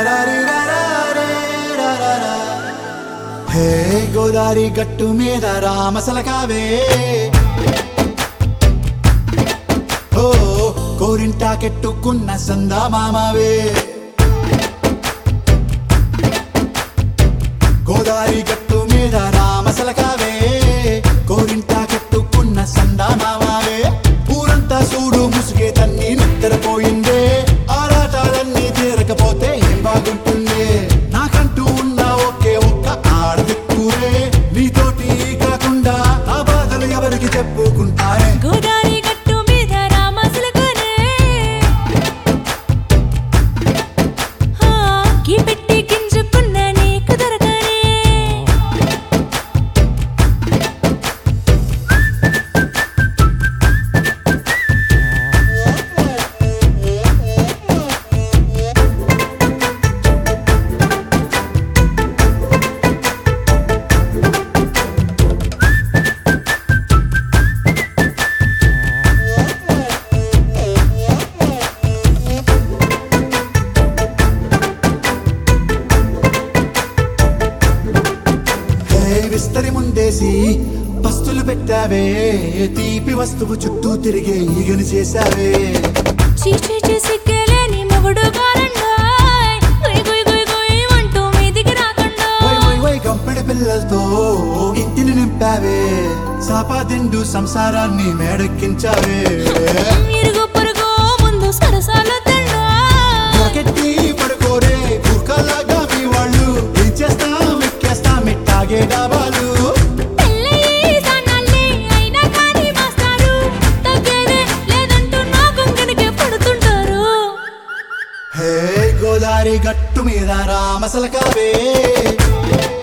హే గోదారి గట్టు మీద రామసలకావే ఓ కోరింటాకెట్టుకున్న సందా మామావే గోదారి గట్టు మీద రామసలకావే కోరింటాకెట్టుకున్న సందా మామావే ఊరంతా చూడు ముసుగే తన్ని నిద్రపోయిందే ఆరాటాలన్నీ తీరకపోతే ఏం బాగుంటుందే నాకంటూ ఉన్న ఒకే ఒక్క ఆడదిక్కురే నీతోటి కాకుండా ఆ బాధలు ఎవరికి చెప్పుకుంటారే గోదారి గట్టు మీద రామసులకునే హా కీ పెట్టి గింజుకున్న నీకు దొరకనే హే విస్తరి ముందేసి పస్తులు పెట్టావే తీపి వస్తువు చుట్టూ తిరిగే ఈగని చేశావే చీచీ చేసి కేలేని మొగుడు గారండాయ్ గుయ్ గుయ్ గుయ్ గుయ్ అంటూ మీదికి రాకుండా వై వై వై గంపెడి పిల్లలతో ఇంటిని నింపావే సాపాదిండు సంసారాన్ని మేడెక్కించావే ఇరుగు పొరుగు ముందు సరసాలు తండా నాకెట్టి పడుకోరే కుక్కలాగా మీ వాళ్ళు ఏం చేస్తాం ఎక్కేస్తాం ఇట్టాగే డాబాలు పెళ్ళయి సన్నాళ్ళే అయినా కానీ మాస్తారు తగ్గేదే లేదంటూ నా కొంగనికే పడుతుంటారు హే గోదారి గట్టు మీద రామసలకావే